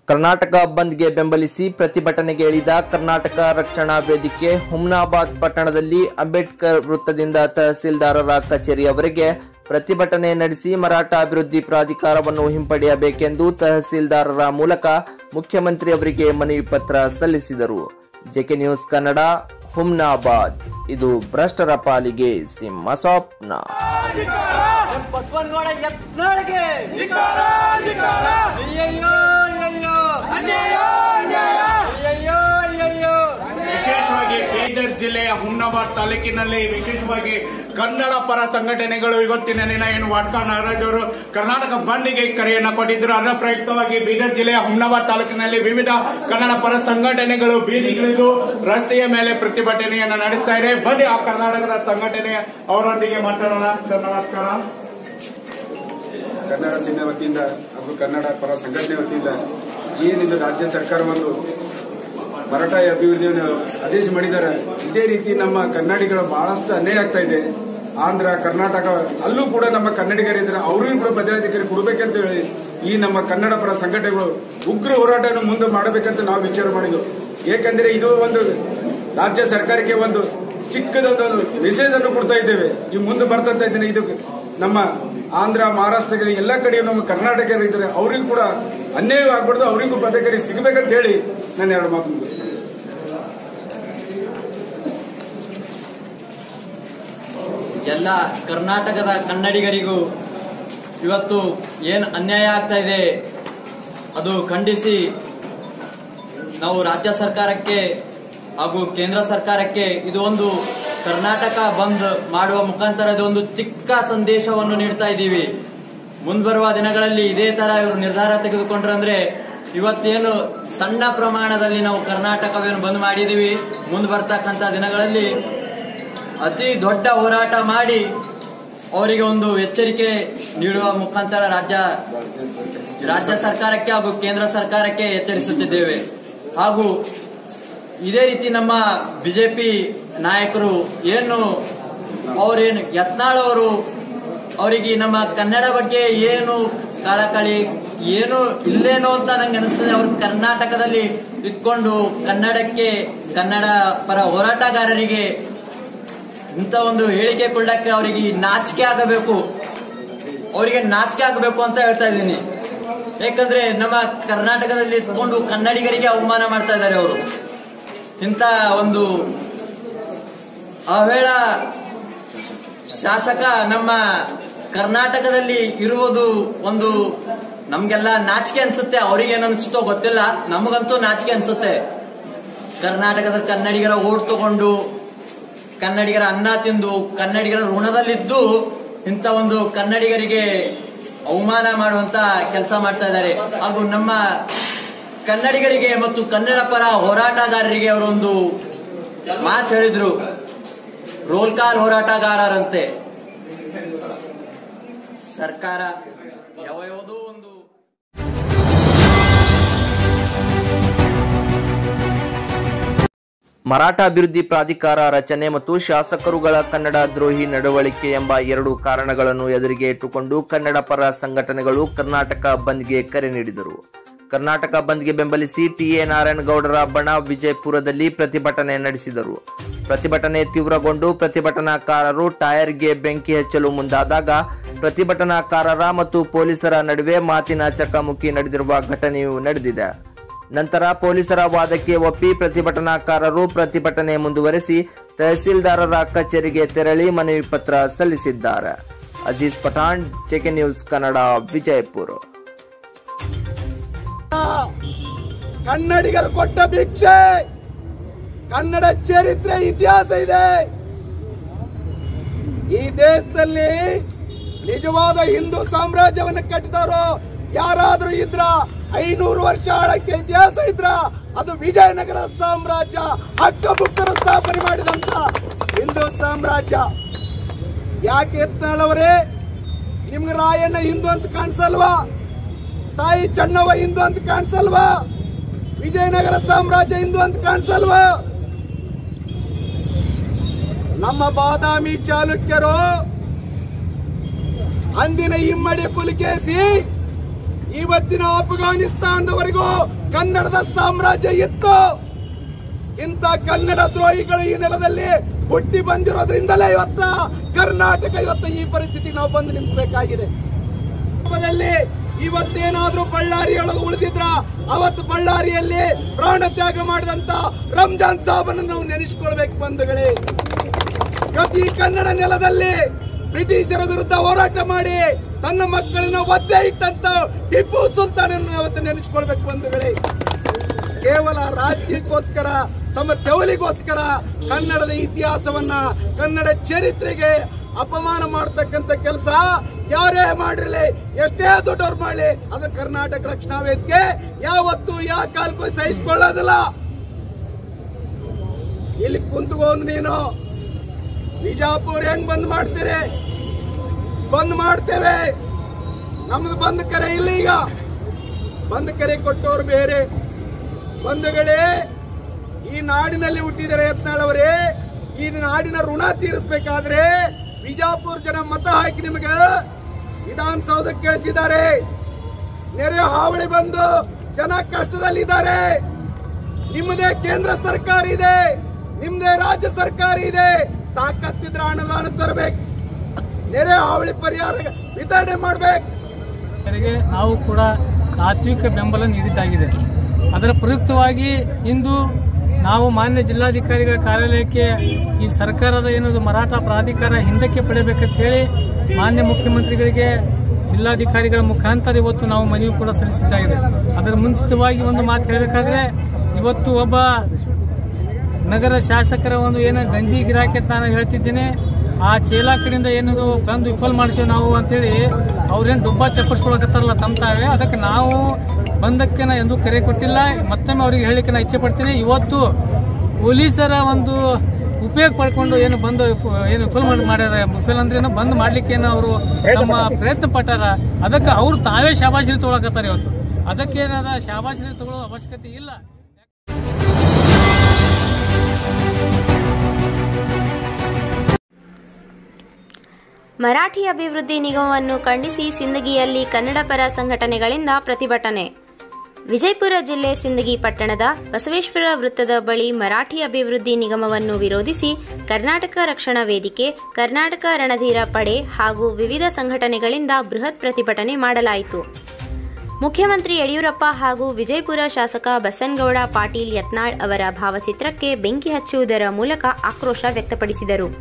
ಕರ್ನಾಟಕ ಬಂದ್ಗೆ ಬೆಂಬಲಿಸಿ ಪ್ರತಿಭಟನೆಗೆ ಇಳಿದ ಕರ್ನಾಟಕ ರಕ್ಷಣಾ ವೇದಿಕೆ ಹುಮ್ನಾಬಾದ್ ಪಟ್ಟಣದಲ್ಲಿ ಅಂಬೇಡ್ಕರ್ ವೃತ್ತದಿಂದ ತಹಸೀಲ್ದಾರರ ಕಚೇರಿಯವರೆಗೆ ಪ್ರತಿಭಟನೆ ನಡೆಸಿ ಮರಾಠ ಅಭಿವೃದ್ಧಿ ಪ್ರಾಧಿಕಾರವನ್ನು ಹಿಂಪಡೆಯಬೇಕೆಂದು ತಹಸೀಲ್ದಾರರ ಮೂಲಕ ಮುಖ್ಯಮಂತ್ರಿ ಅವರಿಗೆ ಮನವಿ ಪತ್ರ ಸಲ್ಲಿಸಿದರು ಜೆಕೆ ನ್ಯೂಸ್ ಕನ್ನಡ ಹುಮ್ನಾಬಾದ್ ಇದು ಭ್ರಷ್ಟರ ಪಾಲಿಗೆ ಸಿಂಹ ಸ್ವಪ್ನ ಬಸವನಗೌಡ ಯತ್ನಾಳ್ಗೆ ಅಯ್ಯಯ್ಯೋ ಅಯ್ಯಯ್ಯೋ ಅಯ್ಯಯ್ಯೋ ಅಯ್ಯಯ್ಯೋ ವಿಶೇಷವಾಗಿ ಬೀದರ್ ಜಿಲ್ಲೆಯ ಹುಮ್ನಾಬಾದ್ ತಾಲೂಕಿನಲ್ಲಿ ವಿಶೇಷವಾಗಿ ಕನ್ನಡ ಪರ ಸಂಘಟನೆಗಳು ಇವತ್ತಿನ ದಿನ ಏನು ವಾಡ್ಕಾ ನಾಗರಾಜ್ ಅವರು ಕರ್ನಾಟಕ ಬಂದ್ಗೆ ಕರೆಯನ್ನ ಕೊಟ್ಟಿದ್ರು ಅದರ ಪ್ರಯುಕ್ತವಾಗಿ ಬೀದರ್ ಜಿಲ್ಲೆಯ ಹುಮ್ನಾಬಾದ್ ತಾಲೂಕಿನಲ್ಲಿ ವಿವಿಧ ಕನ್ನಡ ಪರ ಸಂಘಟನೆಗಳು ಬೀದಿಗಿಳಿದು ರಸ್ತೆಯ ಮೇಲೆ ಪ್ರತಿಭಟನೆಯನ್ನ ನಡೆಸ್ತಾ ಇದೆ ಬನ್ನಿ ಆ ಕರ್ನಾಟಕದ ಸಂಘಟನೆ ಅವರೊಂದಿಗೆ ಮಾತಾಡೋಣ ಸರ್ ನಮಸ್ಕಾರ ಕನ್ನಡ ಸೇನೆ ವತಿಯಿಂದ ಹಾಗೂ ಕನ್ನಡ ಪರ ಸಂಘಟನೆ ವತಿಯಿಂದ ಏನಿದು ರಾಜ್ಯ ಸರ್ಕಾರ ಒಂದು ಮರಾಠ ಅಭಿವೃದ್ಧಿಯನ್ನು ಆದೇಶ ಮಾಡಿದ್ದಾರೆ ಇದೇ ರೀತಿ ನಮ್ಮ ಕನ್ನಡಿಗರ ಬಹಳಷ್ಟು ಅನ್ಯಾಯ ಆಗ್ತಾ ಇದೆ ಆಂಧ್ರ ಕರ್ನಾಟಕ ಅಲ್ಲೂ ಕೂಡ ನಮ್ಮ ಕನ್ನಡಿಗರಿದ್ದಾರೆ ಅವರಿಗೂ ಕೂಡ ಪದಾಧಿಕಾರಿ ಕೊಡಬೇಕಂತ ಹೇಳಿ ಈ ನಮ್ಮ ಕನ್ನಡ ಪರ ಸಂಘಟನೆಗಳು ಉಗ್ರ ಹೋರಾಟವನ್ನು ಮುಂದೆ ಮಾಡಬೇಕಂತ ನಾವು ವಿಚಾರ ಮಾಡಿದ್ವು ಏಕೆಂದರೆ ಇದು ಒಂದು ರಾಜ್ಯ ಸರ್ಕಾರಕ್ಕೆ ಒಂದು ಚಿಕ್ಕದೊಂದು ಮೆಸೇಜ್ ಅನ್ನು ಕೊಡ್ತಾ ಇದ್ದೇವೆ ಈ ಮುಂದೆ ಬರ್ತಾ ಇದ್ದೇನೆ ಇದು ನಮ್ಮ ಆಂಧ್ರ ಮಹಾರಾಷ್ಟ್ರದಲ್ಲಿ ಎಲ್ಲ ಕಡೆಯೂ ನಮ್ಮ ಕರ್ನಾಟಕ ಇದ್ದಾರೆ ಅವರಿಗೂ ಕೂಡ ಅನ್ಯಾಯ ಆಗ್ಬಾರ್ದು ಅವರಿಗೂ ಪದಕರಿ ಸಿಗಬೇಕಂತ ಹೇಳಿ ನಾನು ಎರಡು ಮಾತು ಮುಗಿಸ್ತೇನೆ ಎಲ್ಲ ಕರ್ನಾಟಕದ ಕನ್ನಡಿಗರಿಗೂ ಇವತ್ತು ಏನು ಅನ್ಯಾಯ ಆಗ್ತಾ ಇದೆ ಅದು ಖಂಡಿಸಿ ನಾವು ರಾಜ್ಯ ಸರ್ಕಾರಕ್ಕೆ ಹಾಗೂ ಕೇಂದ್ರ ಸರ್ಕಾರಕ್ಕೆ ಇದು ಒಂದು ಕರ್ನಾಟಕ ಬಂದ್ ಮಾಡುವ ಮುಖಾಂತರ ಇದು ಒಂದು ಚಿಕ್ಕ ಸಂದೇಶವನ್ನು ನೀಡ್ತಾ ಇದ್ದೀವಿ ಮುಂಬರುವ ದಿನಗಳಲ್ಲಿ ಇದೇ ತರ ಇವರು ನಿರ್ಧಾರ ತೆಗೆದುಕೊಂಡ್ರೆ ಅಂದ್ರೆ ಇವತ್ತೇನು ಸಣ್ಣ ಪ್ರಮಾಣದಲ್ಲಿ ನಾವು ಕರ್ನಾಟಕವೇನು ಬಂದ್ ಮಾಡಿದೀವಿ ಮುಂದೆ ಬರ್ತಕ್ಕಂಥ ದಿನಗಳಲ್ಲಿ ಅತಿ ದೊಡ್ಡ ಹೋರಾಟ ಮಾಡಿ ಅವರಿಗೆ ಒಂದು ಎಚ್ಚರಿಕೆ ನೀಡುವ ಮುಖಾಂತರ ರಾಜ್ಯ ರಾಜ್ಯ ಸರ್ಕಾರಕ್ಕೆ ಹಾಗೂ ಕೇಂದ್ರ ಸರ್ಕಾರಕ್ಕೆ ಎಚ್ಚರಿಸುತ್ತಿದ್ದೇವೆ ಹಾಗೂ ಇದೇ ರೀತಿ ನಮ್ಮ ಬಿಜೆಪಿ ನಾಯಕರು ಏನು ಅವರೇನು ಯತ್ನಾಳ್ ಅವರು ಅವರಿಗೆ ನಮ್ಮ ಕನ್ನಡ ಬಗ್ಗೆ ಏನು ಕಳಕಳಿ ಏನು ಇಲ್ಲೇನೋ ಅಂತ ನಂಗೆ ಅನಿಸ್ತದೆ ಅವ್ರು ಕರ್ನಾಟಕದಲ್ಲಿ ಇಟ್ಕೊಂಡು ಕನ್ನಡಕ್ಕೆ ಕನ್ನಡ ಪರ ಹೋರಾಟಗಾರರಿಗೆ ಇಂಥ ಒಂದು ಹೇಳಿಕೆ ಕೊಡಕ್ಕೆ ಅವರಿಗೆ ನಾಚಿಕೆ ಆಗಬೇಕು ಅವರಿಗೆ ನಾಚಿಕೆ ಆಗಬೇಕು ಅಂತ ಹೇಳ್ತಾ ಇದ್ದೀನಿ ಯಾಕಂದ್ರೆ ನಮ್ಮ ಕರ್ನಾಟಕದಲ್ಲಿ ಇದ್ಕೊಂಡು ಕನ್ನಡಿಗರಿಗೆ ಅವಮಾನ ಮಾಡ್ತಾ ಇದ್ದಾರೆ ಅವರು ಇಂಥ ಒಂದು ಅವೇಳ ಶಾಸಕ ನಮ್ಮ ಕರ್ನಾಟಕದಲ್ಲಿ ಇರುವುದು ಒಂದು ನಮ್ಗೆಲ್ಲ ನಾಚಿಕೆ ಅನ್ಸುತ್ತೆ ಅವ್ರಿಗೆ ಏನ್ ಅನ್ಸುತ್ತೋ ಗೊತ್ತಿಲ್ಲ ನಮಗಂತೂ ನಾಚಿಕೆ ಅನ್ಸುತ್ತೆ ಕರ್ನಾಟಕದ ಕನ್ನಡಿಗರ ಓಟ್ ತಗೊಂಡು ಕನ್ನಡಿಗರ ಅನ್ನ ತಿಂದು ಕನ್ನಡಿಗರ ಋಣದಲ್ಲಿದ್ದು ಇಂಥ ಒಂದು ಕನ್ನಡಿಗರಿಗೆ ಅವಮಾನ ಮಾಡುವಂತ ಕೆಲಸ ಮಾಡ್ತಾ ಇದ್ದಾರೆ ಹಾಗೂ ನಮ್ಮ ಕನ್ನಡಿಗರಿಗೆ ಮತ್ತು ಕನ್ನಡ ಪರ ಹೋರಾಟಗಾರರಿಗೆ ಅವರೊಂದು ಮಾತು ಹೇಳಿದ್ರು ರೋಲ್ ಕಾಲ್ ಹೋರಾಟಗಾರರಂತೆ ಸರ್ಕಾರ ಯಾವ ಯಾವುದೋ ಒಂದು ಮರಾಠ ಅಭಿವೃದ್ಧಿ ಪ್ರಾಧಿಕಾರ ರಚನೆ ಮತ್ತು ಶಾಸಕರುಗಳ ಕನ್ನಡ ದ್ರೋಹಿ ನಡವಳಿಕೆ ಎಂಬ ಎರಡು ಕಾರಣಗಳನ್ನು ಎದುರಿಗೆ ಇಟ್ಟುಕೊಂಡು ಕನ್ನಡ ಪರ ಸಂಘಟನೆಗಳು ಕರ್ನಾಟಕ ಬಂದ್ಗೆ ಕರೆ ನೀಡಿದರು ಕರ್ನಾಟಕ ಬಂದ್ಗೆ ಬೆಂಬಲಿಸಿ ಟಿಎ ನಾರಾಯಣಗೌಡರ ಬಣ ವಿಜಯಪುರದಲ್ಲಿ ಪ್ರತಿಭಟನೆ ನಡೆಸಿದರು ಪ್ರತಿಭಟನೆ ತೀವ್ರಗೊಂಡು ಪ್ರತಿಭಟನಾಕಾರರು ಟೈರ್ಗೆ ಬೆಂಕಿ ಹಚ್ಚಲು ಮುಂದಾದಾಗ ಪ್ರತಿಭಟನಾಕಾರರ ಮತ್ತು ಪೊಲೀಸರ ನಡುವೆ ಮಾತಿನ ಚಕಮಕಿ ನಡೆದಿರುವ ಘಟನೆಯು ನಡೆದಿದೆ ನಂತರ ಪೊಲೀಸರ ವಾದಕ್ಕೆ ಒಪ್ಪಿ ಪ್ರತಿಭಟನಾಕಾರರು ಪ್ರತಿಭಟನೆ ಮುಂದುವರೆಸಿ ತಹಸೀಲ್ದಾರರ ಕಚೇರಿಗೆ ತೆರಳಿ ಮನವಿ ಪತ್ರ ಸಲ್ಲಿಸಿದ್ದಾರೆ ಅಜೀಜ್ ಪಠಾಣ್ ಚೆಕೆ ನ್ಯೂಸ್ ಕನ್ನಡ ವಿಜಯಪುರ ಕನ್ನಡಿಗರು ಕೊಟ್ಟ ಭಿಕ್ಷೆ ಕನ್ನಡ ಚರಿತ್ರೆ ಇತಿಹಾಸ ಇದೆ ಈ ದೇಶದಲ್ಲಿ ನಿಜವಾದ ಹಿಂದೂ ಸಾಮ್ರಾಜ್ಯವನ್ನು ಕಟ್ಟಿದವರು ಯಾರಾದ್ರೂ ಇದ್ರ ಐನೂರು ವರ್ಷ ಆಳಕ್ಕೆ ಇತಿಹಾಸ ಇದ್ರ ಅದು ವಿಜಯನಗರ ಸಾಮ್ರಾಜ್ಯ ಹಕ್ಕಬುಕ್ಕರು ಸ್ಥಾಪನೆ ಮಾಡಿದಂತ ಹಿಂದೂ ಸಾಮ್ರಾಜ್ಯ ಯಾಕೆ ಎತ್ನಾಳವರೇ ನಿಮ್ಗೆ ರಾಯಣ್ಣ ಹಿಂದೂ ಅಂತ ಕಾಣಿಸಲ್ವಾ ತಾಯಿ ಚೆನ್ನವ್ವ ಹಿಂದೂ ಅಂತ ಕಾಣಿಸಲ್ವಾ ವಿಜಯನಗರ ಸಾಮ್ರಾಜ್ಯ ಹಿಂದೂ ಅಂತ ಕಾಣಿಸಲ್ವಾ ನಮ್ಮ ಬಾದಾಮಿ ಚಾಲುಕ್ಯರು ಅಂದಿನ ಇಮ್ಮಡಿ ಪುಲಿಕೇಸಿ ಇವತ್ತಿನ ಅಫ್ಘಾನಿಸ್ತಾನದವರೆಗೂ ಕನ್ನಡದ ಸಾಮ್ರಾಜ್ಯ ಇತ್ತು ಇಂಥ ಕನ್ನಡ ದ್ರೋಹಿಗಳು ಈ ನೆಲದಲ್ಲಿ ಹುಟ್ಟಿ ಬಂದಿರೋದ್ರಿಂದಲೇ ಇವತ್ತ ಕರ್ನಾಟಕ ಇವತ್ತ ಈ ಪರಿಸ್ಥಿತಿ ನಾವು ಬಂದು ನಿಂತಬೇಕಾಗಿದೆ ರೂಪದಲ್ಲಿ ಇವತ್ತೇನಾದ್ರೂ ಬಳ್ಳಾರಿಯೊಳಗೆ ಉಳಿದಿದ್ರ ಅವತ್ತು ಬಳ್ಳಾರಿಯಲ್ಲಿ ಪ್ರಾಣ ತ್ಯಾಗ ಮಾಡಿದಂತ ರಂಜಾನ್ ಸಾಬನ್ನು ನಾವು ನೆನೆಸ್ಕೊಳ್ಬೇಕು ಬಂಧುಗಳೇ ಪ್ರತಿ ಕನ್ನಡ ನೆಲದಲ್ಲಿ ಬ್ರಿಟಿಷರ ವಿರುದ್ಧ ಹೋರಾಟ ಮಾಡಿ ತನ್ನ ಮಕ್ಕಳನ್ನ ಒದ್ದೆ ಇಟ್ಟಂತ ಟಿಪ್ಪು ಸುಲ್ತಾನನ್ನು ಅವತ್ತು ನೆನೆಸ್ಕೊಳ್ಬೇಕು ಬಂಧುಗಳೇ ಕೇವಲ ರಾಜಕೀಯಕ್ಕೋಸ್ಕರ ತಮ್ಮ ತೆವಲಿಗೋಸ್ಕರ ಕನ್ನಡದ ಇತಿಹಾಸವನ್ನ ಕನ್ನಡ ಚರಿತ್ರೆಗೆ ಅಪಮಾನ ಮಾಡತಕ್ಕಂತ ಕೆಲಸ ಯಾರೇ ಮಾಡಿರಲಿ ಎಷ್ಟೇ ದೊಡ್ಡವ್ರು ಮಾಡಲಿ ಅದು ಕರ್ನಾಟಕ ರಕ್ಷಣಾ ವೇದಿಕೆ ಯಾವತ್ತು ಯಾವ ಕಾಲಕ್ಕೂ ಸಹಿಸಿಕೊಳ್ಳೋದಿಲ್ಲ ಇಲ್ಲಿ ಕುಂತ್ಕೊಂಡು ನೀನು ಬಿಜಾಪುರ ಹೆಂಗ್ ಬಂದ್ ಮಾಡ್ತೀರಿ ಬಂದ್ ಮಾಡ್ತೇವೆ ನಮ್ದು ಬಂದ್ ಕರೆ ಇಲ್ಲ ಈಗ ಬಂದ್ ಕರೆ ಕೊಟ್ಟವ್ರು ಬೇರೆ ಬಂಧುಗಳೇ ಈ ನಾಡಿನಲ್ಲಿ ಹುಟ್ಟಿದರೆ ಯತ್ನಾಳ್ ಅವರೇ ಈ ನಾಡಿನ ಋಣ ತೀರಿಸಬೇಕಾದ್ರೆ ಬಿಜಾಪುರ ಜನ ಮತ ಹಾಕಿ ನಿಮಗೆ ವಿಧಾನಸೌಧಕ್ಕೆ ಕಳಿಸಿದ್ದಾರೆ ನೆರೆ ಹಾವಳಿ ಬಂದು ಜನ ಕಷ್ಟದಲ್ಲಿದ್ದಾರೆ ನಿಮ್ಮದೇ ಕೇಂದ್ರ ಸರ್ಕಾರ ಇದೆ ನಿಮ್ಮದೇ ರಾಜ್ಯ ಸರ್ಕಾರ ಇದೆ ತಾಕತ್ತಿದ್ರೆ ಅನುದಾನ ತರಬೇಕು ನೆರೆ ಹಾವಳಿ ಪರಿಹಾರ ವಿತರಣೆ ಮಾಡ್ಬೇಕು ರಿಗೆ ನಾವು ಕೂಡ ತಾತ್ವಿಕ ಬೆಂಬಲ ನೀಡಿದ್ದಾಗಿದೆ ಅದರ ಪ್ರಯುಕ್ತವಾಗಿ ಇಂದು ನಾವು ಮಾನ್ಯ ಜಿಲ್ಲಾಧಿಕಾರಿಗಳ ಕಾರ್ಯಾಲಯಕ್ಕೆ ಈ ಸರ್ಕಾರದ ಏನದು ಮರಾಠ ಪ್ರಾಧಿಕಾರ ಹಿಂದಕ್ಕೆ ಪಡೆಯಬೇಕಂತ ಹೇಳಿ ಮಾನ್ಯ ಮುಖ್ಯಮಂತ್ರಿಗಳಿಗೆ ಜಿಲ್ಲಾಧಿಕಾರಿಗಳ ಮುಖಾಂತರ ಇವತ್ತು ನಾವು ಮನವಿ ಕೂಡ ಸಲ್ಲಿಸಿದ್ದಾಗಿದೆ ಅದರ ಮುಂಚಿತವಾಗಿ ಒಂದು ಮಾತು ಹೇಳಬೇಕಾದ್ರೆ ಇವತ್ತು ಒಬ್ಬ ನಗರ ಶಾಸಕರ ಒಂದು ಏನು ಗಂಜಿ ಗಿರಾಕಿ ಅಂತ ನಾನು ಹೇಳ್ತಿದ್ದೇನೆ ಆ ಚೇಲಾ ಕಡೆಯಿಂದ ಏನದು ಬಂದು ವಿಫಲ್ ಮಾಡಿಸೇವೆ ನಾವು ಅಂತೇಳಿ ಅವ್ರೇನು ಡುಬ್ಬ ಚಪ್ಪಸ್ಕೊಳಕತ್ತಾರಲ್ಲ ತಮ್ಮ ತಾವೇ ಅದಕ್ಕೆ ನಾವು ಬಂದಕ್ಕೆ ನಾ ಎಂದೂ ಕರೆ ಕೊಟ್ಟಿಲ್ಲ ಮತ್ತೊಮ್ಮೆ ಅವ್ರಿಗೆ ಹೇಳಿಕ್ಕೆ ನಾ ಇಚ್ಛೆ ಪಡ್ತೀನಿ ಇವತ್ತು ಪೊಲೀಸರ ಒಂದು ಉಪಯೋಗ ಪಡ್ಕೊಂಡು ಏನು ಬಂದು ಫ- ಏನು ವಿಫಲ್ ಮಾಡಿ ಮಾಡ್ಯಾರ ವಿಫಲ್ ಅಂದ್ರೆ ಏನು ಬಂದ್ ಮಾಡ್ಲಿಕ್ಕೆ ಏನು ಅವರು ನಮ್ಮ ಪ್ರಯತ್ನ ಪಟ್ಟಾರ ಅದಕ್ಕೆ ಅವ್ರು ತಾವೇ ಶಾಬಾಶ್ರಿ ತೊಗೊಳಕತ್ತಾರ ಇವತ್ತು ಅದಕ್ಕೆ ಏನದ ಶಾಬಾಶ್ರಿ ತಗೊಳ್ಳೋ ಅವಶ್ಯಕತೆ ಇಲ್ಲ ಮರಾಠಿ ಅಭಿವೃದ್ಧಿ ನಿಗಮವನ್ನು ಖಂಡಿಸಿ ಸಿಂದಗಿಯಲ್ಲಿ ಕನ್ನಡ ಪರ ಸಂಘಟನೆಗಳಿಂದ ಪ್ರತಿಭಟನೆ ವಿಜಯಪುರ ಜಿಲ್ಲೆ ಸಿಂದಗಿ ಪಟ್ಟಣದ ಬಸವೇಶ್ವರ ವೃತ್ತದ ಬಳಿ ಮರಾಠಿ ಅಭಿವೃದ್ಧಿ ನಿಗಮವನ್ನು ವಿರೋಧಿಸಿ ಕರ್ನಾಟಕ ರಕ್ಷಣಾ ವೇದಿಕೆ ಕರ್ನಾಟಕ ರಣಧೀರ ಪಡೆ ಹಾಗೂ ವಿವಿಧ ಸಂಘಟನೆಗಳಿಂದ ಬೃಹತ್ ಪ್ರತಿಭಟನೆ ಮಾಡಲಾಯಿತು ಮುಖ್ಯಮಂತ್ರಿ ಯಡಿಯೂರಪ್ಪ ಹಾಗೂ ವಿಜಯಪುರ ಶಾಸಕ ಬಸನಗೌಡ ಪಾಟೀಲ್ ಯತ್ನಾಳ್ ಅವರ ಭಾವಚಿತ್ರಕ್ಕೆ ಬೆಂಕಿ ಹಚ್ಚುವುದರ ಮೂಲಕ ಆಕ್ರೋಶ ವ್ಯಕ್ತಪಡಿಸಿದರು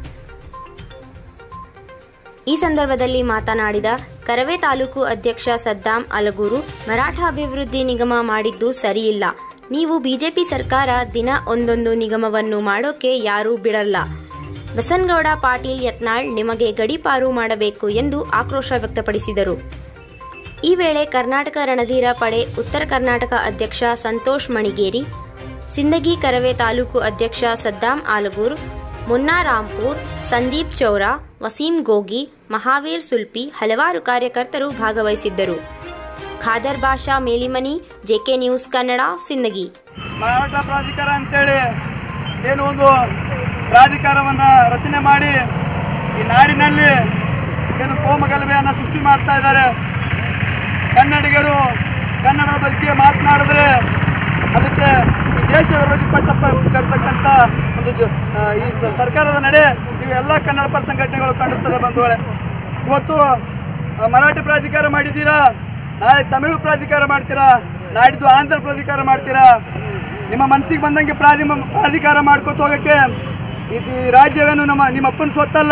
ಈ ಸಂದರ್ಭದಲ್ಲಿ ಮಾತನಾಡಿದ ಕರವೇ ತಾಲೂಕು ಅಧ್ಯಕ್ಷ ಸದ್ದಾಂ ಅಲಗೂರು ಮರಾಠ ಅಭಿವೃದ್ಧಿ ನಿಗಮ ಮಾಡಿದ್ದು ಸರಿಯಿಲ್ಲ ನೀವು ಬಿಜೆಪಿ ಸರ್ಕಾರ ದಿನ ಒಂದೊಂದು ನಿಗಮವನ್ನು ಮಾಡೋಕೆ ಯಾರೂ ಬಿಡಲ್ಲ ಬಸನಗೌಡ ಪಾಟೀಲ್ ಯತ್ನಾಳ್ ನಿಮಗೆ ಗಡೀಪಾರು ಮಾಡಬೇಕು ಎಂದು ಆಕ್ರೋಶ ವ್ಯಕ್ತಪಡಿಸಿದರು ಈ ವೇಳೆ ಕರ್ನಾಟಕ ರಣಧೀರ ಪಡೆ ಉತ್ತರ ಕರ್ನಾಟಕ ಅಧ್ಯಕ್ಷ ಸಂತೋಷ್ ಮಣಿಗೇರಿ ಸಿಂದಗಿ ಕರವೇ ತಾಲೂಕು ಅಧ್ಯಕ್ಷ ಸದ್ದಾಂ ಆಲಗೂರ್ ಮುನ್ನಾ ರಾಂಪುರ್ ಸಂದೀಪ್ ಚೌರಾ ವಸೀಂ ಗೋಗಿ ಮಹಾವೀರ್ ಸುಲ್ಪಿ ಹಲವಾರು ಕಾರ್ಯಕರ್ತರು ಭಾಗವಹಿಸಿದ್ದರು ಖಾದರ್ ಬಾಷಾ ಮೇಲಿಮನಿ ಜೆಕೆ ನ್ಯೂಸ್ ಕನ್ನಡ ಸಿಂದಗಿ ಮರಾಠ ಪ್ರಾಧಿಕಾರ ಅಂತೇಳಿ ಏನು ಒಂದು ಪ್ರಾಧಿಕಾರವನ್ನ ರಚನೆ ಮಾಡಿ ಈ ನಾಡಿನಲ್ಲಿ ಏನು ಕೋಮಗಲಭೆಯನ್ನು ಸೃಷ್ಟಿ ಮಾಡ್ತಾ ಇದ್ದಾರೆ ಕನ್ನಡಿಗರು ಕನ್ನಡದ ಬಗ್ಗೆ ಮಾತನಾಡಿದ್ರೆ ಅದಕ್ಕೆ ಈ ದೇಶ ವಿರೋಧಿ ಪಟ್ಟ ಕರ್ತಕ್ಕಂಥ ಒಂದು ಜ- ಆ, ಈ ಸ- ಸರ್ಕಾರದ ನಡೆ ಇವೆಲ್ಲ ಕನ್ನಡ ಪರ ಸಂಘಟನೆಗಳು ಖಂಡಿಸ್ತದೆ ಬಂಧುಗಳೇ ಇವತ್ತು ಆ, ಮರಾಠಿ ಪ್ರಾಧಿಕಾರ ಮಾಡಿದ್ದೀರಾ ನಾಳೆ ತಮಿಳು ಪ್ರಾಧಿಕಾರ ಮಾಡ್ತೀರಾ ನಾಡಿದ್ದು ಆಂಧ್ರ ಪ್ರಾಧಿಕಾರ ಮಾಡ್ತೀರಾ ನಿಮ್ಮ ಮನಸ್ಸಿಗೆ ಬಂದಂಗೆ ಪ್ರಾಧಿಮ ಪ್ರಾಧಿಕಾರ ಮಾಡ್ಕೊತ ಹೋಗಕ್ಕೆ ಇದು ಈ ರಾಜ್ಯವೇನು ನಮ್ಮ ನಿಮ್ಮ ಅಪ್ಪನ ಸ್ವತ್ತಲ್ಲ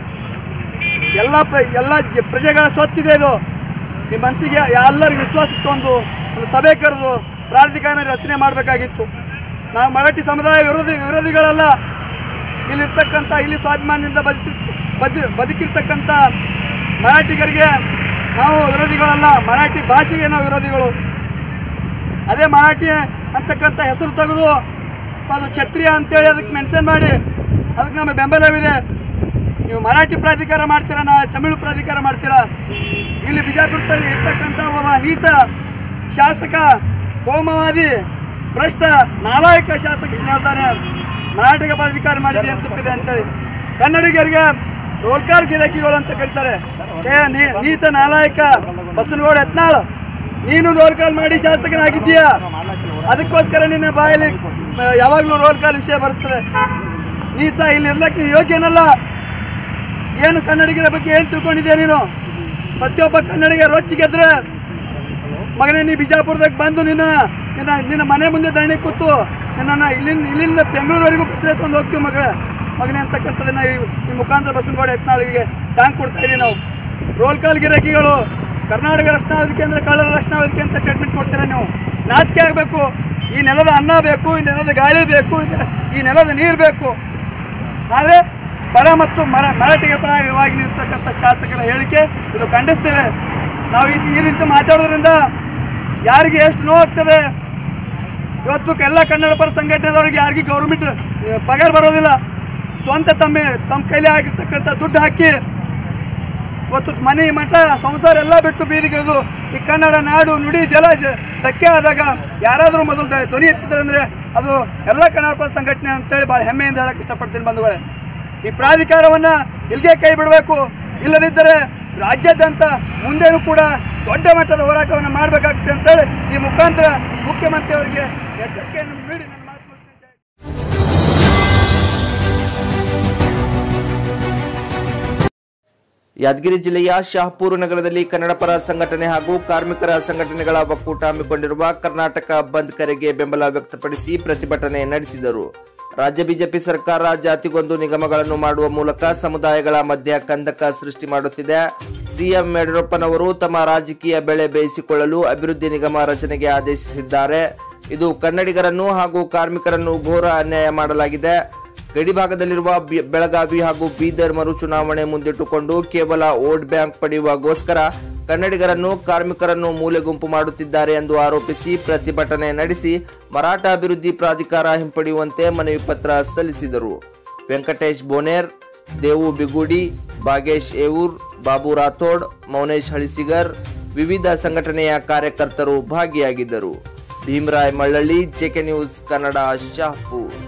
ಎಲ್ಲ ಪ್ರ- ಎಲ್ಲ ಜ- ಪ್ರಜೆಗಳ ಸ್ವತ್ತಿದೆ ಇದು ನಿಮ್ಮ ಮನಸ್ಸಿಗೆ ಎಲ್ಲರಿಗೂ ವಿಶ್ವಾಸ ಇತ್ತು ಒಂದು ಒಂದು ಸಭೆ ಕರೆದು ಪ್ರಾಧಿಕಾರ ರಚನೆ ಮಾಡಬೇಕಾಗಿತ್ತು ನಾವು ಮರಾಠಿ ಸಮುದಾಯ ವಿರೋಧಿ ವಿರೋಧಿಗಳಲ್ಲ ಇಲ್ಲಿರ್ತಕ್ಕಂಥ ಇಲ್ಲಿ ಸ್ವಾಭಿಮಾನದಿಂದ ಬದುಕಿ ಬದು ಬದುಕಿರ್ತಕ್ಕಂಥ ಮರಾಠಿಗರಿಗೆ ನಾವು ವಿರೋಧಿಗಳಲ್ಲ ಮರಾಠಿ ಭಾಷೆಗೆ ನಾವು ವಿರೋಧಿಗಳು ಅದೇ ಮರಾಠಿ ಅಂತಕ್ಕಂಥ ಹೆಸರು ತೆಗೆದು ಅದು ಕ್ಷತ್ರಿಯ ಅಂತೇಳಿ ಅದಕ್ಕೆ ಮೆನ್ಷನ್ ಮಾಡಿ ಅದಕ್ಕೆ ನಮ್ಮ ಬೆಂಬಲವಿದೆ ನೀವು ಮರಾಠಿ ಪ್ರಾಧಿಕಾರ ಮಾಡ್ತೀರಾ ನಾ ತಮಿಳು ಪ್ರಾಧಿಕಾರ ಮಾಡ್ತೀರಾ ಇಲ್ಲಿ ಬಿಜಾಪುರದಲ್ಲಿ ಇರ್ತಕ್ಕಂಥ ಒಬ್ಬ ನೀತ ಶಾಸಕ ಕೋಮವಾದಿ ಭ್ರಷ್ಟ ನಾಲಾಯಕ ಶಾಸಕ ಏನ್ ಹೇಳ್ತಾನೆ ಮರಾಠಿಗೆ ಪ್ರಾಧಿಕಾರ ಮಾಡಿದೆ ಅಂತ ತಪ್ಪಿದೆ ಅಂತೇಳಿ ಕನ್ನಡಿಗರಿಗೆ ರೋಲ್ಕಾರ್ ಗಿರಾಕಿಗಳು ಅಂತ ಕರೀತಾರೆ ಏ ನೀ- ನೀತ ನಾಲಾಯಕ ಬಸನಗೌಡ ಯತ್ನಾಳ್ ನೀನು ರೋಲ್ ಕಾಲ್ ಮಾಡಿ ಶಾಸಕನಾಗಿದ್ದೀಯಾ ಅದಕ್ಕೋಸ್ಕರ ನಿನ್ನ ಬಾಯಲ್ಲಿ ಆ, ಯಾವಾಗಲೂ ರೋಲ್ ಕಾಲ್ ವಿಷಯ ಬರ್ತದೆ ನೀ ಸಹ ಇಲ್ಲಿ ಇರ್ಲಕ್ಕೆ ನೀನು ಯೋಗ್ಯನಲ್ಲ ಏನು ಕನ್ನಡಿಗರ ಬಗ್ಗೆ ಏನು ತಿಳ್ಕೊಂಡಿದ್ಯಾ ನೀನು ಪ್ರತಿಯೊಬ್ಬ ಕನ್ನಡಿಗ ರೊಚ್ಚಿಗೆದ್ರೆ ಮಗನೇ ನೀ ಬಿಜಾಪುರದಾಗ ಬಂದು ನಿನ್ನ ನಿನ್ನ ನಿನ್ನ ಮನೆ ಮುಂದೆ ಧರಣಿ ಕೂತು ನಿನ್ನನ್ನು ಇಲ್ಲಿಂದ ಇಲ್ಲಿಂದ ಬೆಂಗಳೂರವರೆಗೂ ಪತ್ರ ಎತ್ಕೊಂಡು ಹೋಗ್ತೀವಿ ಮಗಳ ಮಗನೇ ಅಂತಕ್ಕಂಥದ್ದನ್ನ ಈ ಈ ಮುಖಾಂತರ ಬಸವನಗೌಡ ಯತ್ನಾಳಿಗೆ ಟ್ಯಾಂಕ್ ಕೊಡ್ತಾ ಇದೀವಿ ನಾವು ರೋಲ್ ಕಾಲ್ ಗಿರಾಕಿಗಳು ಕರ್ನಾಟಕ ರಕ್ಷಣಾ ವೇದಿಕೆ ಅಂದರೆ ಕಳ್ಳರ ರಕ್ಷಣಾ ವೇದಿಕೆ ಅಂತ ಸ್ಟೇಟ್ಮೆಂಟ್ ಕೊಡ್ತೀರಾ ನೀವು ನಾಚಿಕೆ ಆಗಬೇಕು ಈ ನೆಲದ ಅನ್ನ ಬೇಕು ಈ ನೆಲದ ಗಾಳಿ ಬೇಕು ಈ ನೆಲದ ನೀರು ಬೇಕು ಆದರೆ ಪರ ಮತ್ತು ಮರ ಮರಾಠಿಗೆ ಪರವಾಗಿ ನಿಲ್ತಕ್ಕಂಥ ಶಾಸಕರ ಹೇಳಿಕೆ ಇದು ಖಂಡಿಸ್ತೇವೆ ನಾವು ಈ ಈ ರೀತಿ ಮಾತಾಡೋದ್ರಿಂದ ಯಾರಿಗೆ ಎಷ್ಟು ನೋವಾಗ್ತದೆ ಇವತ್ತು ಎಲ್ಲ ಕನ್ನಡ ಪರ ಸಂಘಟನೆದವ್ರಿಗೆ ಯಾರಿಗೆ ಗೌರ್ಮೆಂಟ್ ಪಗಾರ ಬರೋದಿಲ್ಲ ಸ್ವಂತ ತಮ್ಮ ತಮ್ಮ ಕೈಲಿ ಆಗಿರ್ತಕ್ಕಂಥ ದುಡ್ಡು ಹಾಕಿ ಇವತ್ತು ಮನೆ ಮಠ ಸಂಸಾರ ಎಲ್ಲ ಬಿಟ್ಟು ಬೀದಿಗಿಳಿದು ಈ ಕನ್ನಡ ನಾಡು ನುಡಿ ಜಲ ಜ- ಧಕ್ಕೆ ಆದಾಗ ಯಾರಾದರೂ ಮೊದಲು ದ- ಧ್ವನಿ ಎತ್ತಿದ್ರೆ ಅಂದರೆ ಅದು ಎಲ್ಲ ಕನ್ನಡ ಪರ ಸಂಘಟನೆ ಅಂತೇಳಿ ಭಾಳ ಹೆಮ್ಮೆಯಿಂದ ಹೇಳಕ್ಕೆ ಇಷ್ಟಪಡ್ತೀನಿ ಬಂಧುಗಳೇ ಈ ಪ್ರಾಧಿಕಾರವನ್ನು ಇಲ್ಲಿಗೆ ಕೈ ಬಿಡಬೇಕು ಇಲ್ಲದಿದ್ದರೆ ರಾಜ್ಯಾದ್ಯಂತ ಮುಂದೆನೂ ಕೂಡ ದೊಡ್ಡ ಮಟ್ಟದ ಹೋರಾಟವನ್ನು ಮಾಡಬೇಕಾಗ್ತದೆ ಅಂತೇಳಿ ಈ ಮುಖಾಂತರ ಮುಖ್ಯಮಂತ್ರಿಯವರಿಗೆ ಎಚ್ಚರಿಕೆಯನ್ನು ನೀಡಿ ನನ್ನ ಮಾತು ಮುಗಿಸ್ತೇನೆ. ಯಾದಗಿರಿ ಜಿಲ್ಲೆಯ ಶಹಾಪುರ ನಗರದಲ್ಲಿ ಕನ್ನಡ ಪರ ಸಂಘಟನೆ ಹಾಗೂ ಕಾರ್ಮಿಕರ ಸಂಘಟನೆಗಳ ಒಕ್ಕೂಟ ಹಮ್ಮಿಕೊಂಡಿರುವ ಕರ್ನಾಟಕ ಬಂದ್ ಕರೆಗೆ ಬೆಂಬಲ ವ್ಯಕ್ತಪಡಿಸಿ ಪ್ರತಿಭಟನೆ ನಡೆಸಿದರು ರಾಜ್ಯ ಬಿಜೆಪಿ ಸರ್ಕಾರ ಜಾತಿಗೊಂದು ನಿಗಮಗಳನ್ನು ಮಾಡುವ ಮೂಲಕ ಸಮುದಾಯಗಳ ಮಧ್ಯ ಕಂದಕ ಸೃಷ್ಟಿ ಮಾಡುತ್ತಿದೆ ಸಿಎಂ ಯಡಿಯೂರಪ್ಪನವರು ತಮ್ಮ ರಾಜಕೀಯ ಬೆಳೆ ಬೇಯಿಸಿಕೊಳ್ಳಲು ಅಭಿವೃದ್ಧಿ ನಿಗಮ ರಚನೆಗೆ ಆದೇಶಿಸಿದ್ದಾರೆ ಇದು ಕನ್ನಡಿಗರನ್ನು ಹಾಗೂ ಕಾರ್ಮಿಕರನ್ನು ಘೋರ ಅನ್ಯಾಯ ಮಾಡಲಾಗಿದೆ ಗಡಿ ಭಾಗದಲ್ಲಿರುವ ಬಿ- ಬೆಳಗಾವಿ ಹಾಗೂ ಬೀದರ್ ಮರು ಚುನಾವಣೆ ಮುಂದಿಟ್ಟುಕೊಂಡು ಕೇವಲ ವೋಟ್ ಬ್ಯಾಂಕ್ ಪಡೆಯುವಾಗೋಸ್ಕರ ಕನ್ನಡಿಗರನ್ನು ಕಾರ್ಮಿಕರನ್ನು ಮೂಲೆ ಗುಂಪು ಮಾಡುತ್ತಿದ್ದಾರೆ ಎಂದು ಆರೋಪಿಸಿ ಪ್ರತಿಭಟನೆ ನಡೆಸಿ ಮರಾಠ ಅಭಿವೃದ್ಧಿ ಪ್ರಾಧಿಕಾರ ಹಿಂಪಡೆಯುವಂತೆ ಮನವಿ ಪತ್ರ ಸಲ್ಲಿಸಿದರು ವೆಂಕಟೇಶ್ ಬೋನೇರ್ ದೇವು ಬಿಗುಡಿ ಬಾಗೇಶ್ ಏವೂರ್ ಬಾಬು ರಾಥೋಡ್ ಮೌನೇಶ್ ಹಳಿಸಿಗರ್ ವಿವಿಧ ಸಂಘಟನೆಯ ಕಾರ್ಯಕರ್ತರು ಭಾಗಿಯಾಗಿದ್ದರು ಭೀಮರಾಯ್ ಮಳ್ಳಳ್ಳಿ ಜೆಕೆ ನ್ಯೂಸ್ ಕನ್ನಡ ಶಾಹಪುರ್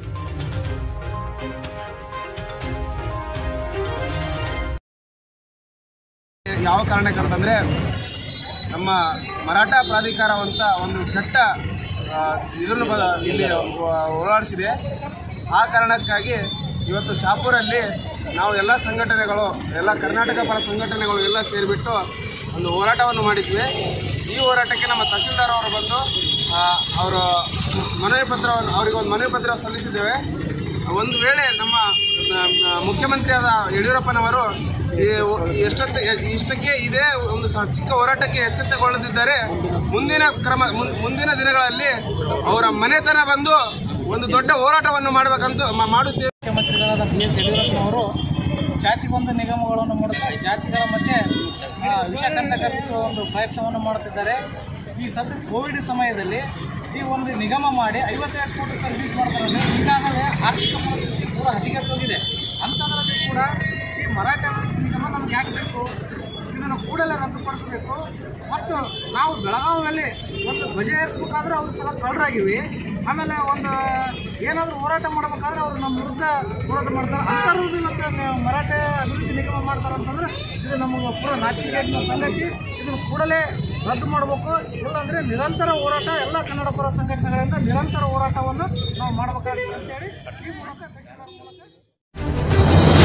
ಯಾವ ಕಾರಣಕ್ಕೆ ಅಂತಂದರೆ ನಮ್ಮ ಮರಾಠ ಪ್ರಾಧಿಕಾರವಂತ ಒಂದು ಕೆಟ್ಟ ಆ, ಇದನ್ನು ಬ ಇಲ್ಲಿ ಓಡಾಡಿಸಿದೆ ಆ ಕಾರಣಕ್ಕಾಗಿ ಇವತ್ತು ಶಾಪುರಲ್ಲಿ ನಾವು ಎಲ್ಲ ಸಂಘಟನೆಗಳು ಎಲ್ಲ ಕರ್ನಾಟಕ ಪರ ಸಂಘಟನೆಗಳು ಎಲ್ಲ ಸೇರಿಬಿಟ್ಟು ಒಂದು ಹೋರಾಟವನ್ನು ಮಾಡಿದ್ವಿ ಈ ಹೋರಾಟಕ್ಕೆ ನಮ್ಮ ತಹಸೀಲ್ದಾರ್ ಅವರು ಬಂದು ಆ, ಅವರು ಮನವಿ ಪತ್ರವನ್ನು ಅವರಿಗೆ ಒಂದು ಮನವಿ ಪತ್ರ ಸಲ್ಲಿಸಿದ್ದೇವೆ ಒಂದು ವೇಳೆ ನಮ್ಮ ಆ, ಆ, ಮುಖ್ಯಮಂತ್ರಿಯಾದ ಯಡಿಯೂರಪ್ಪನವರು ಈ ಒ- ಎಷ್ಟೊತ್ತು ಇಷ್ಟಕ್ಕೆ ಇದೇ ಒಂದು ಸ- ಚಿಕ್ಕ ಹೋರಾಟಕ್ಕೆ ಎಚ್ಚೆತ್ತುಕೊಳ್ಳದಿದ್ದರೆ ಮುಂದಿನ ಕ್ರಮ ಮುನ್- ಮುಂದಿನ ದಿನಗಳಲ್ಲಿ ಅವರ ಮನೆತನ ಬಂದು ಒಂದು ದೊಡ್ಡ ಹೋರಾಟವನ್ನು ಮಾಡಬೇಕಂತ ಮ- ಮಾಡುತ್ತೇವೆ ಮುಖ್ಯಮಂತ್ರಿಗಳಾದ ಬಿ ಎಸ್ ಯಡಿಯೂರಪ್ಪನವರು ಜಾತಿಗೊಂದು ನಿಗಮಗಳನ್ನು ಮಾಡುತ್ತಾರೆ ಜಾತಿಗಳ ಮಧ್ಯೆ ಆ, ವಿಷಕಂಟಕ ಬಿತ್ತುವ ಒಂದು ಪ್ರಯತ್ನವನ್ನು ಮಾಡುತ್ತಿದ್ದಾರೆ ಈ ಸದ್ಯ ಕೋವಿಡ್ ಸಮಯದಲ್ಲಿ ಈ ಒಂದು ನಿಗಮ ಮಾಡಿ ಐವತ್ತೆರಡು ಕೋಟಿ ರೂಪಾಯಿ ರಿಲೀಸ್ ಮಾಡ್ತಾರೆ ಅಂದ್ರೆ ಈಗಾಗಲೇ ಆರ್ಥಿಕ ಪರಿಸ್ಥಿತಿ ಕೂಡ ಹದಗೆಟ್ಟೋಗಿದೆ ಅಂಥದ್ರಲ್ಲಿ ಕೂಡ ಈ ಮರಾಠ ಅಭಿವೃದ್ಧಿ ನಿಗಮ ನಮ್ಗೆ ಯಾಕೆ ಬೇಕು ಇದನ್ನು ಕೂಡಲೇ ರದ್ದುಪಡಿಸಬೇಕು ಮತ್ತು ನಾವು ಬೆಳಗಾವಿಯಲ್ಲಿ ಒಂದು ಧ್ವಜ ಏರಿಸ್ಬೇಕಾದ್ರೆ ಅವ್ರ ಸಲ ಕಳ್ಳರಾಗಿವಿ ಆಮೇಲೆ ಒಂದು ಏನಾದರೂ ಹೋರಾಟ ಮಾಡಬೇಕಾದ್ರೆ ಅವ್ರು ನಮ್ಮ ವಿರುದ್ಧ ಹೋರಾಟ ಮಾಡ್ತಾರೆ ಅಂಥವ್ರದ್ದು ಇವತ್ತು ನೀವು ಮರಾಠ ಅಭಿವೃದ್ಧಿ ನಿಗಮ ಮಾಡ್ತಾರೆ ಅಂತಂದ್ರೆ ಇದು ನಮಗೆ ಪೂರ ನಾಚಿಕೆಯ ಸಂಗತಿ ಇದನ್ನು ಕೂಡಲೇ ರದ್ದು ಮಾಡಬೇಕು ಇಲ್ಲಾಂದರೆ ನಿರಂತರ ಹೋರಾಟ ಎಲ್ಲ ಕನ್ನಡ ಪರ ಸಂಘಟನೆಗಳಿಂದ ನಿರಂತರ ಹೋರಾಟವನ್ನು ನಾವು ಮಾಡಬೇಕಾಗುತ್ತೆ ಅಂತೇಳಿ ಈ ಮೂಲಕ ತಹಶೀಲ್ದಾರ್ ಮೂಲಕ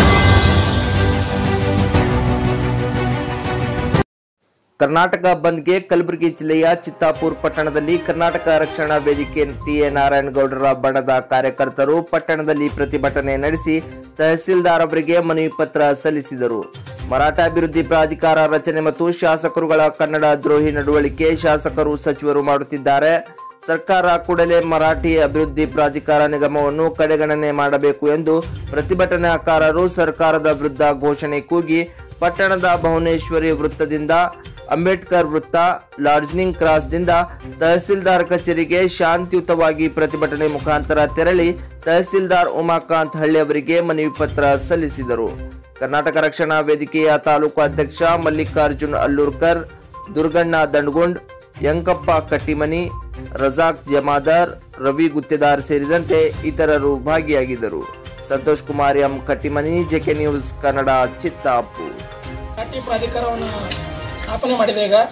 ಕರ್ನಾಟಕ ಬಂದ್ಗೆ ಕಲಬುರಗಿ ಜಿಲ್ಲೆಯ ಚಿತ್ತಾಪುರ್ ಪಟ್ಟಣದಲ್ಲಿ ಕರ್ನಾಟಕ ರಕ್ಷಣಾ ವೇದಿಕೆ ಟಿಎ ನಾರಾಯಣಗೌಡರ ಬಣದ ಕಾರ್ಯಕರ್ತರು ಪಟ್ಟಣದಲ್ಲಿ ಪ್ರತಿಭಟನೆ ನಡೆಸಿ ತಹಸೀಲ್ದಾರ್ ಅವರಿಗೆ ಮನವಿ ಪತ್ರ ಸಲ್ಲಿಸಿದರು ಮರಾಠ ಅಭಿವೃದ್ಧಿ ಪ್ರಾಧಿಕಾರ ರಚನೆ ಮತ್ತು ಶಾಸಕರುಗಳ ಕನ್ನಡ ದ್ರೋಹಿ ನಡವಳಿಕೆ ಶಾಸಕರು ಸಚಿವರು ಮಾಡುತ್ತಿದ್ದಾರೆ ಸರ್ಕಾರ ಕೂಡಲೇ ಮರಾಠಿ ಅಭಿವೃದ್ಧಿ ಪ್ರಾಧಿಕಾರ ನಿಗಮವನ್ನು ಕಡೆಗಣನೆ ಮಾಡಬೇಕು ಎಂದು ಪ್ರತಿಭಟನಾಕಾರರು ಸರ್ಕಾರದ ವಿರುದ್ಧ ಘೋಷಣೆ ಕೂಗಿ ಪಟ್ಟಣದ ಭುವನೇಶ್ವರಿ ವೃತ್ತದಿಂದ ಅಂಬೇಡ್ಕರ್ ವೃತ್ತ ಲಾರ್ಜನಿಂಗ್ ಕ್ರಾಸ್ದಿಂದ ತಹಸೀಲ್ದಾರ್ ಕಚೇರಿಗೆ ಶಾಂತಿಯುತವಾಗಿ ಪ್ರತಿಭಟನೆ ಮುಖಾಂತರ ತೆರಳಿ ತಹಸೀಲ್ದಾರ್ ಉಮಾಕಾಂತ್ ಹಳ್ಳಿ ಅವರಿಗೆ ಮನವಿ ಪತ್ರ ಸಲ್ಲಿಸಿದರು ಕರ್ನಾಟಕ ರಕ್ಷಣಾ ವೇದಿಕೆಯ ತಾಲೂಕು ಅಧ್ಯಕ್ಷ ಮಲ್ಲಿಕಾರ್ಜುನ್ ಅಲ್ಲೂರ್ಕರ್ ದುರ್ಗಣ್ಣ ದಂಡಗುಂಡ್ ಯಂಕಪ್ಪ ಕಟ್ಟಿಮನಿ ರಜಾಕ್ ಜಮಾದಾರ್ ರವಿ ಗುತ್ತೇದಾರ್ ಸೇರಿದಂತೆ ಇತರರು ಭಾಗಿಯಾಗಿದ್ದರು Santosh Kumar M Kattimani JK news Kannada Chittapur Marathi ಪ್ರಾಧಿಕಾರವನ್ನು ಸ್ಥಾಪನೆ ಮಾಡಿದೆ ಈಗ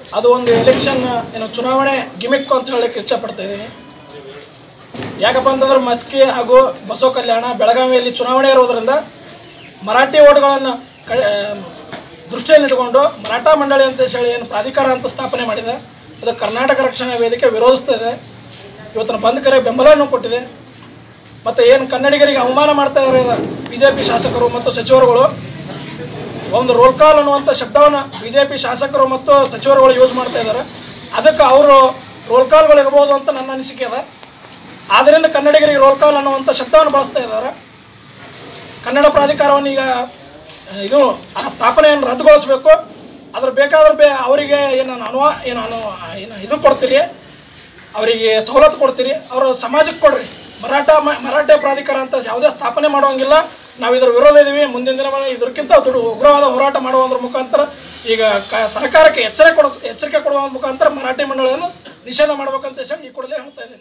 ಅದು ಒಂದು ಎಲೆಕ್ಷನ್ ಏನು ಚುನಾವಣೆ ಗಿಮಿಕ್ ಅಂತ ಹೇಳಲಿಕ್ಕೆ ಇಷ್ಟಪಡ್ತಾ ಇದ್ದೀನಿ ಯಾಕಪ್ಪ ಅಂತಂದ್ರೆ ಮಸ್ಕಿ ಹಾಗೂ ಬಸವ ಕಲ್ಯಾಣ ಬೆಳಗಾವಿಯಲ್ಲಿ ಚುನಾವಣೆ ಇರೋದ್ರಿಂದ ಮರಾಠಿ ಓಟ್ಗಳನ್ನು ಕ ದೃಷ್ಟಿಯಲ್ಲಿಟ್ಟುಕೊಂಡು ಮರಾಠ ಮಂಡಳಿ ಅಂತ ಹೇಳಿ ಏನು ಪ್ರಾಧಿಕಾರ ಅಂತ ಸ್ಥಾಪನೆ ಮಾಡಿದೆ ಅದು ಕರ್ನಾಟಕ ರಕ್ಷಣಾ ವೇದಿಕೆ ವಿರೋಧಿಸ್ತಾ ಇದೆ ಇವತ್ತಿನ ಬಂದ್ ಕರೆ ಬೆಂಬಲವನ್ನು ಕೊಟ್ಟಿದೆ ಮತ್ತು ಏನು ಕನ್ನಡಿಗರಿಗೆ ಅವಮಾನ ಮಾಡ್ತಾ ಇದ್ದಾರೆ ಬಿ ಜೆ ಪಿ ಶಾಸಕರು ಮತ್ತು ಸಚಿವರುಗಳು ಒಂದು ರೋಲ್ ಕಾಲ್ ಅನ್ನುವಂಥ ಶಬ್ದವನ್ನು ಬಿ ಜೆ ಪಿ ಶಾಸಕರು ಮತ್ತು ಸಚಿವರುಗಳು ಯೂಸ್ ಮಾಡ್ತಾ ಇದ್ದಾರೆ ಅದಕ್ಕೆ ಅವರು ರೋಲ್ ಕಾಲ್ಗಳು ಇರ್ಬೋದು ಅಂತ ನನ್ನ ಅನಿಸಿಕೆ ಇದೆ ಆದ್ದರಿಂದ ಕನ್ನಡಿಗರಿಗೆ ರೋಲ್ ಕಾಲ್ ಅನ್ನುವಂಥ ಶಬ್ದವನ್ನು ಬಳಸ್ತಾ ಇದ್ದಾರೆ ಕನ್ನಡ ಪ್ರಾಧಿಕಾರವನ್ನು ಈಗ ಆ, ಇದು ಆ ಸ್ಥಾಪನೆಯನ್ನು ರದ್ದುಗೊಳಿಸಬೇಕು ಅದ್ರ ಬೇಕಾದ್ರೆ ಬೇ ಅವರಿಗೆ ಏನು ಅನುವಾ ಏನು ಅನು ಏನು ಇದು ಕೊಡ್ತೀರಿ ಅವರಿಗೆ ಸವಲತ್ತು ಕೊಡ್ತೀರಿ ಅವರು ಸಮಾಜಕ್ಕೆ ಕೊಡ್ರಿ ಮರಾಠ ಮ- ಮರಾಠ ಪ್ರಾಧಿಕಾರ ಅಂತ ಯಾವುದೇ ಸ್ಥಾಪನೆ ಮಾಡುವಂಗಿಲ್ಲ ನಾವು ಇದರ ವಿರೋಧ ಇದೀವಿ ಮುಂದಿನ ದಿನಗಳಲ್ಲಿ ಇದಕ್ಕಿಂತ ದೊಡ್ಡ ಉಗ್ರವಾದ ಹೋರಾಟ ಮಾಡುವುದರ ಮುಖಾಂತರ ಈಗ ಕ ಸರ್ಕಾರಕ್ಕೆ ಎಚ್ಚರಿಕೆ ಕೊಡೋ ಎಚ್ಚರಿಕೆ ಕೊಡುವ ಮುಖಾಂತರ ಮರಾಠಿ ಮಂಡಳಿಯನ್ನು ನಿಷೇಧ ಮಾಡ್ಬೇಕಂತ ಹೇಳಿ ಈ ಕೂಡಲೇ ಹೇಳ್ತಾ ಇದ್ದೀನಿ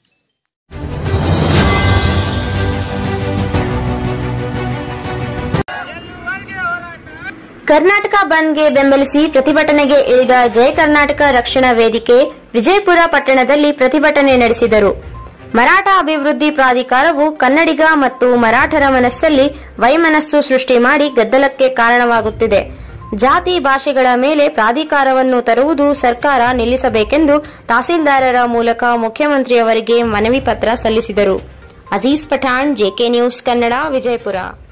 ಕರ್ನಾಟಕ ಬಂದ್ಗೆ ಬೆಂಬಲಿಸಿ ಪ್ರತಿಭಟನೆಗೆ ಇಳಿದ ಜಯ ಕರ್ನಾಟಕ ರಕ್ಷಣಾ ವೇದಿಕೆ ವಿಜಯಪುರ ಪಟ್ಟಣದಲ್ಲಿ ಪ್ರತಿಭಟನೆ ನಡೆಸಿದರು ಮರಾಠ ಅಭಿವೃದ್ಧಿ ಪ್ರಾಧಿಕಾರವು ಕನ್ನಡಿಗ ಮತ್ತು ಮರಾಠರ ಮನಸ್ಸಲ್ಲಿ ವೈಮನಸ್ಸು ಸೃಷ್ಟಿ ಮಾಡಿ ಗದ್ದಲಕ್ಕೆ ಕಾರಣವಾಗುತ್ತಿದೆ ಜಾತಿ ಭಾಷೆಗಳ ಮೇಲೆ ಪ್ರಾಧಿಕಾರವನ್ನು ತರುವುದು ಸರ್ಕಾರ ನಿಲ್ಲಿಸಬೇಕೆಂದು ತಹಸೀಲ್ದಾರರ ಮೂಲಕ ಮುಖ್ಯಮಂತ್ರಿಯವರಿಗೆ ಮನವಿ ಪತ್ರ ಸಲ್ಲಿಸಿದರು ಅಜೀಜ್ ಪಠಾಣ್ ಜೆಕೆ ನ್ಯೂಸ್ ಕನ್ನಡ ವಿಜಯಪುರ